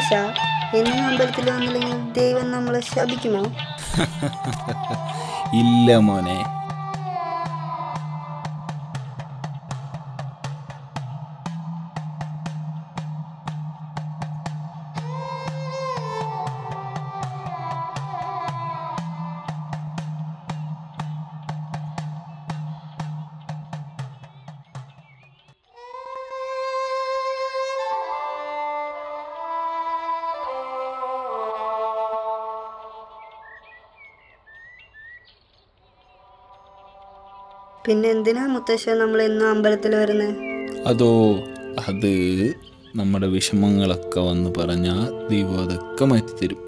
മുത്തശ്ശ എന്നും അമ്പലത്തിൽ വന്നില്ലെങ്കിൽ ദൈവം നമ്മളെ ശപിക്കുമോ ഇല്ല മോനെ പിന്നെ എന്തിനാ മുത്തശ്ശ നമ്മൾ എന്നും അമ്പലത്തിൽ വരുന്നത് അതോ അത് നമ്മുടെ വിഷമങ്ങളൊക്കെ വന്ന് പറഞ്ഞാൽ ദൈവം അതൊക്കെ മാറ്റിത്തരും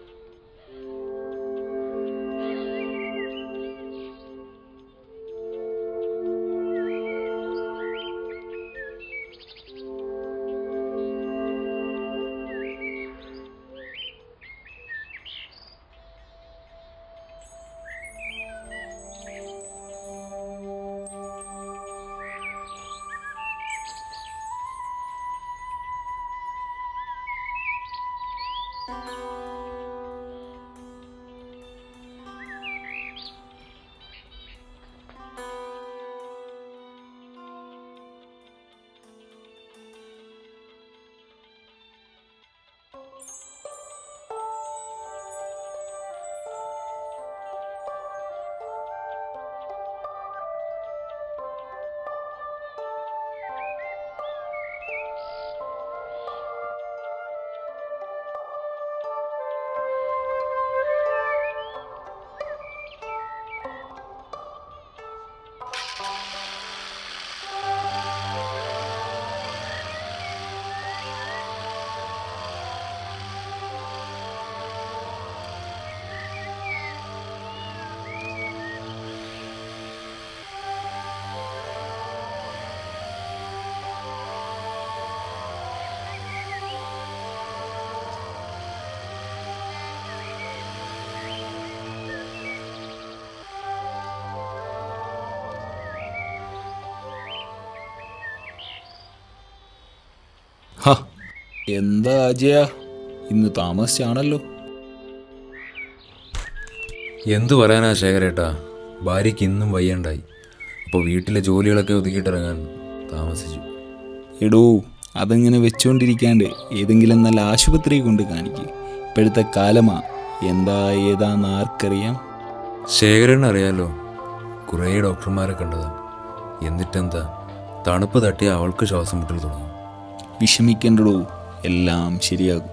ഹ എന്താ അജയ ഇന്ന് താമസിച്ചാണല്ലോ എന്തു പറയാനാ ശേഖരേട്ടാ ഭാര്യയ്ക്ക് ഇന്നും വയ്യണ്ടായി അപ്പോൾ വീട്ടിലെ ജോലികളൊക്കെ ഒതുക്കിയിട്ടിറങ്ങാൻ താമസിച്ചു എടോ അതങ്ങനെ വെച്ചുകൊണ്ടിരിക്കാണ്ട് ഏതെങ്കിലും നല്ല ആശുപത്രി കൊണ്ട് കാണിക്ക് ഇപ്പോഴത്തെ കാലമാ എന്താ ഏതാന്ന് ആർക്കറിയാം ശേഖരൻ അറിയാലോ കുറേ ഡോക്ടർമാരെ കണ്ടതാ എന്നിട്ടെന്താ തണുപ്പ് തട്ടിയ അവൾക്ക് ശ്വാസം മുട്ടൽ തുടങ്ങും വിഷമിക്കണ്ടടോ എല്ലാം ശരിയാകും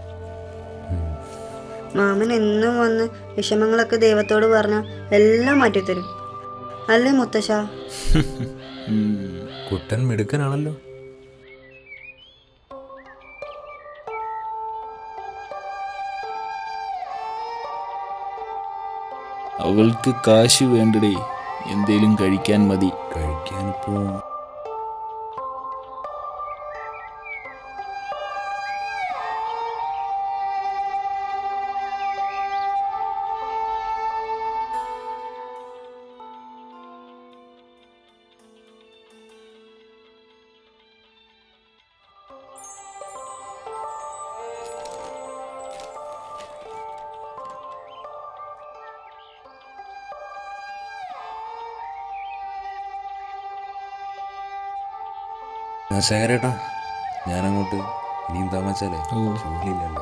മാമൻ എന്നും വന്ന് വിഷമങ്ങളൊക്കെ ദൈവത്തോട് പറഞ്ഞാൽ എല്ലാം മാറ്റിത്തരും അല്ലേ മുത്തശ്ശ ഉം. കുട്ടൻ മിടുക്കനാണല്ലോ അവൾക്ക് കാശ് വേണ്ടടേ എന്തേലും കഴിക്കാൻ മതി കഴിക്കാനിപ്പോ ആ ശേഖരേട്ടാ ഞാനങ്ങോട്ട് ഇനിയും താമസിച്ചാലേ ജോലിയില്ലല്ലോ